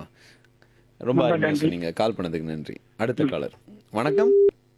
நன்றிம்மா ரொம்ப அருமையாக சொன்னீங்க கால் பண்ணதுக்கு நன்றி அடுத்த காலர் வணக்கம்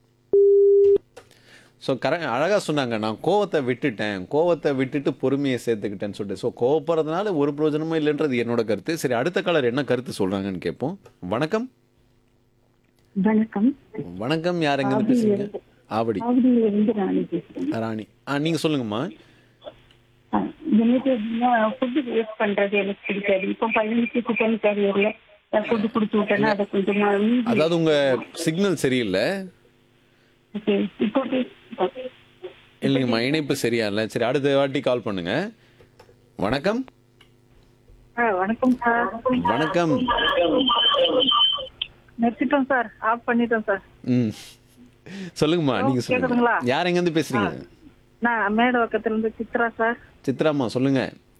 ஸோ கர அழகாக சொன்னாங்க நான் கோவத்தை விட்டுட்டேன் கோவத்தை விட்டுட்டு பொறுமையை சேர்த்துக்கிட்டேன்னு சொல்லிட்டு ஸோ கோவப்படுறதுனால ஒரு பிரயோஜனமும் இல்லைன்றது என்னோட கருத்து சரி அடுத்த காலர் என்ன கருத்து சொல்கிறாங்கன்னு கேட்போம் வணக்கம் வணக்கம் வணக்கம் யார் எங்கேருந்து பேசுறீங்க ஆவடி ஆவடியில இருந்து ராணி பேசுறேன் ராணி ஆ நீங்கள் சொல்லுங்கம்மா ஆ, எனக்கு எப்படின்னா ஃபுட்டு வேஸ்ட் பண்றது எனக்கு பிடிக்காது இப்போ பையனுக்கு சிக்கன் கேரியர்ல ஃபுட்டு கொடுத்து விட்டேன்னா அதை கொஞ்சமா மீதி அதாவது உங்கள் சிக்னல் சரியில்லை ஓகே இப்போ பே- இல்லைங்கம்மா இணைப்பு சரியா இல்லை சரி அடுத்த வாட்டி கால் பண்ணுங்க வணக்கம் ஆ, வணக்கம் சார் வணக்கம் நிறுத்திட்டோம் சார் ஆஃப் பண்ணிட்டோம் சார் ம் சொல்லுங்கம்மா நீங்க சொல்லுங்க கேக்குதுங்களா? யார் எங்கேருந்து பேசுறீங்க நான் மேட பக்கத்துல இருந்து சித்ரா சார் சித்ராம்மா சொல்லுங்க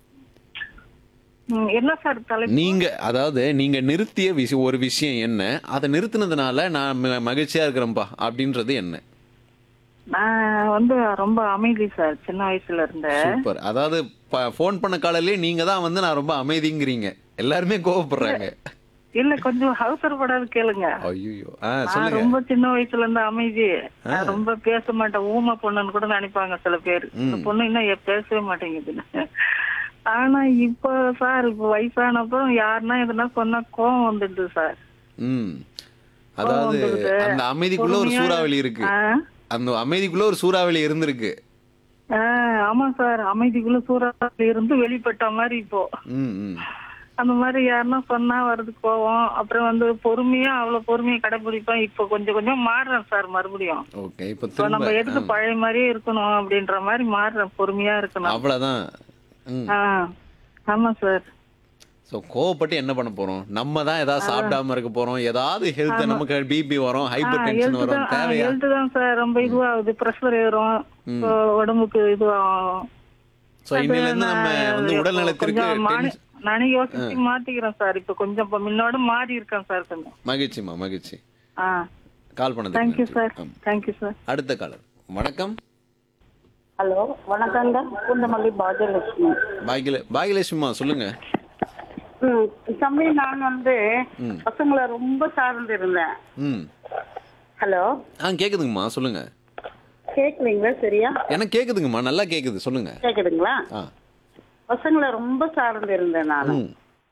ம், என்ன சார் தலைப்பு நீங்க அதாவது நீங்க நிறுத்திய விஷயம் ஒரு விஷயம் என்ன அதை நிறுத்தினதுனால நான் ம- மகிழ்ச்சியா இருக்கிறேன்ப்பா அப்படின்றது என்ன நான் வந்து ரொம்ப அமைதி சார் சின்ன வயசுல இருந்தேன் சூப்பர் அதாவது ஃபோன் பண்ண காலையிலே நீங்க தான் வந்து நான் ரொம்ப அமைதிங்கிறீங்க எல்லாருமே கோவப்படுறாங்க இல்ல கொஞ்சம் அவசரப்படாது கேளுங்க ஐயோ ஆ நான் சொல்லுங்க ரொம்ப சின்ன வயசுல இருந்து அமைதி நான் ரொம்ப பேச மாட்டேன் ஊமை பொண்ணுன்னு கூட நினைப்பாங்க சில பேர் இந்த பொண்ணு இன்னும் ஏன் பேசவே மாட்டேங்குதுன்னு ஆனா இப்போ சார் இப்போ வயசானப்புறம் யாருன்னா எதுனா சொன்னா கோவம் வந்துடுது சார் ம் அதாவது வந்துடுது. அந்த அமைதிக்குள்ள ஒரு பொறுமையா- சூறாவளி இருக்கு ஆ? அந்த அமைதிக்குள்ள ஒரு சூறாவளி இருந்திருக்கு ஆ, ஆமா சார் அமைதிக்குள்ள சூறாவளி இருந்து வெளிப்பட்ட மாதிரி இப்போ ம் ம் அந்த மாதிரி யாருன்னா சொன்னா வருது கோவம் அப்புறம் வந்து பொறுமையா அவ்வளவு பொறுமையை கடைபிடிப்பேன் இப்போ கொஞ்சம் கொஞ்சம் மாறுறேன் சார் மறுபடியும் ஓகே இப்போ இப்போ நம்ம திரும்ப எதுக்கு பழைய மாதிரியே இருக்கணும் அப்படின்ற மாதிரி மாறுறேன் பொறுமையா இருக்கணும் அவ்வளவுதான் ம் ஆ ஆமா சார் ஸோ கோவப்பட்டு என்ன பண்ண போறோம் நம்ம தான் ஏதாவது சாப்பிடாம இருக்க போறோம் ஏதாவது ஹெல்த் நமக்கு பிபி வரும் ஹைப்பர் டென்ஷன் வரும் தேவையா ஹெல்த் தான் சார் ரொம்ப இதுவாகுது ப்ரெஷர் ஏறும் இப்போ உடம்புக்கு இதுவாகும் ஸோ இன்னில இருந்து நம்ம வந்து உடல் நலத்திற்கு கொஞ்சம் மாறி- tension- நானே யோசிச்சு மாத்திக்கிறேன் சார் இப்போ கொஞ்சம் இப்ப முன்னோட மாறி இருக்கேன் சார் கொஞ்சம் மகிழ்ச்சிம்மா மகிழ்ச்சி ஆ கால் பண்ணதுக்கு தேங்க்யூ நன்றி. சார் ஆமா. தேங்க்யூ சார் அடுத்த காலர் வணக்கம் ஹலோ வணக்கங்க பூந்தமல்லி பாஜலட்சுமி பாகில பாகிலேஷ்மா சொல்லுங்க ம் தம்பி நான் வந்து பசங்களை ரொம்ப சார்ந்து இருந்தேன் ம் ஹலோ ஆ கேக்குதுங்கம்மா சொல்லுங்க கேக்குறீங்களா சரியா எனக்கு கேக்குதுங்கம்மா நல்லா கேக்குது சொல்லுங்க கேக்குதுங்களா ஆ பசங்களை ரொம்ப சார்ந்து இருந்தேன் நான் ம்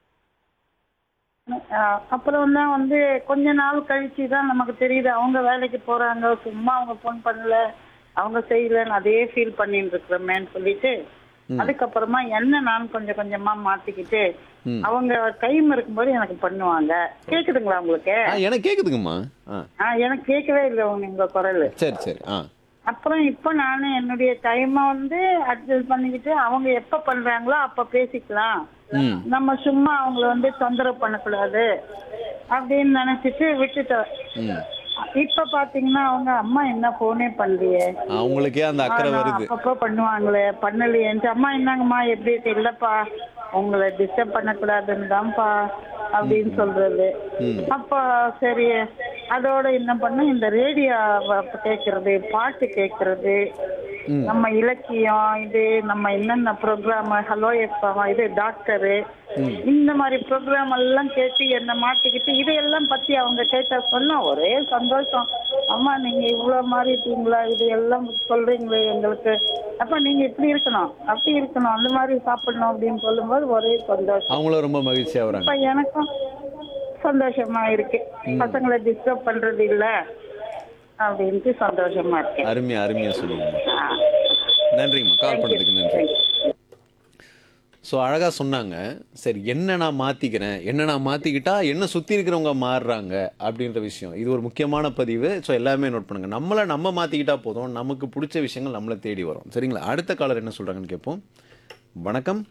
அப்புறம் தான் வந்து கொஞ்ச நாள் கழிச்சு தான் நமக்கு தெரியுது அவங்க வேலைக்கு போறாங்க சும்மா அவங்க ஃபோன் பண்ணல அவங்க செய்யலன்னு அதே ஃபீல் பண்ணிட்டு இருக்கிறோமேன்னு சொல்லிட்டு அதுக்கப்புறமா என்ன நான் கொஞ்சம் கொஞ்சமா மாத்திக்கிட்டு அவங்க டைம் இருக்கும்போது எனக்கு பண்ணுவாங்க கேக்குதுங்களா உங்களுக்கு ஆ எனக்கு கேக்குதுங்கம்மா ஆ ஆ எனக்கு கேட்கவே இல்லை உங்க உங்க குரல் சரி சரி ஆ அப்புறம் இப்போ நான் என்னுடைய டைமை வந்து அட்ஜஸ்ட் பண்ணிக்கிட்டு அவங்க எப்ப பண்றாங்களோ அப்ப பேசிக்கலாம் ம் நம்ம சும்மா அவங்கள வந்து தொந்தரவு பண்ணக்கூடாது அப்படின்னு நினைச்சிட்டு விட்டுட்டோம் ம் இப்ப பாத்தீங்கன்னா அவங்க அம்மா என்ன போனே பண்ணலையே அவங்களுக்கே அந்த அக்கறை ஆனா, வருது அப்பப்போ பண்ணுவாங்களே பண்ணலையேன்ட்டு அம்மா என்னங்கம்மா எப்படி இருக்கு இல்லப்பா உங்களை டிஸ்டர்ப் பண்ணக்கூடாதுன்னு தான்ப்பா அப்படின்னு சொல்றது அப்போ சரி அதோட என்ன பண்ண இந்த ரேடியோ கேட்கறது பாட்டு கேட்கறது நம்ம இலக்கியம் இது நம்ம என்னென்ன ப்ரோக்ராம் ஹலோ எஃப்எம் இது டாக்டரு இந்த மாதிரி ப்ரோக்ராம் எல்லாம் கேட்டு என்ன மாட்டிக்கிட்டு இதையெல்லாம் பத்தி அவங்க கேட்ட சொன்னா ஒரே சந்தோஷம் அம்மா நீங்க இவ்வளவு மாறிட்டீங்களா இது எல்லாம் சொல்றீங்களே எங்களுக்கு அப்ப நீங்க இப்படி இருக்கணும் அப்படி இருக்கணும் அந்த மாதிரி சாப்பிடணும் அப்படின்னு சொல்லும்போது ஒரே சந்தோஷம் அவங்களும் ரொம்ப மகிழ்ச்சியா வராங்க இப்ப எனக்கும் சந்தோஷமா இருக்கு பசங்களை டிஸ்டர்ப் பண்றது இல்ல அப்படின்ட்டு சந்தோஷமா இருக்கேன் அருமையா அருமையா சொல்லுங்க ஆ. நன்றிங்கம்மா கால் பண்ணதுக்கு நன்றி Thank you. ஸோ அழகாக சொன்னாங்க சரி என்ன நான் மாற்றிக்கிறேன் என்ன நான் மாற்றிக்கிட்டா என்ன சுற்றி இருக்கிறவங்க மாறுறாங்க அப்படின்ற விஷயம் இது ஒரு முக்கியமான பதிவு ஸோ எல்லாமே நோட் பண்ணுங்க நம்மளை நம்ம மாற்றிக்கிட்டா போதும் நமக்கு பிடிச்ச விஷயங்கள் நம்மளை தேடி வரும் சரிங்களா அடுத்த காலர் என்ன சொல்கிறாங்கன்னு கேட்போம் வணக்கம்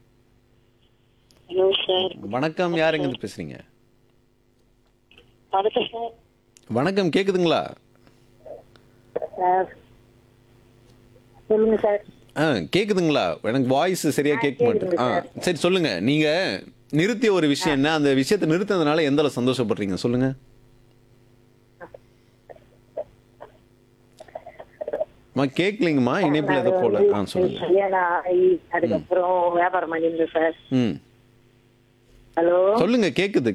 ஹலோ சார் வணக்கம் யார் எங்கேருந்து பேசுகிறீங்க வணக்கம் சார் வணக்கம் கேட்குதுங்களா சார் சொல்லுங்க சார் ஆ கேட்குதுங்களா எனக்கு வாய்ஸ் சரியாக கேட்க மாட்டேன் ஆ சரி சொல்லுங்கள் நீங்கள் நிறுத்திய ஒரு விஷயம் என்ன அந்த விஷயத்தை நிறுத்தினதுனால எந்த அளவு சந்தோஷப்படுறீங்க சொல்லுங்கள் அம்மா கேட்கலிங்கம்மா இணைப்பில் எதை போல ஆ சொல்லுங்க கல்யாணம் ஆகி அதுக்கப்புறம் வியாபாரம் பண்ணியிருந்தேன் சார் ம் ஹலோ சொல்லுங்க கேக்குது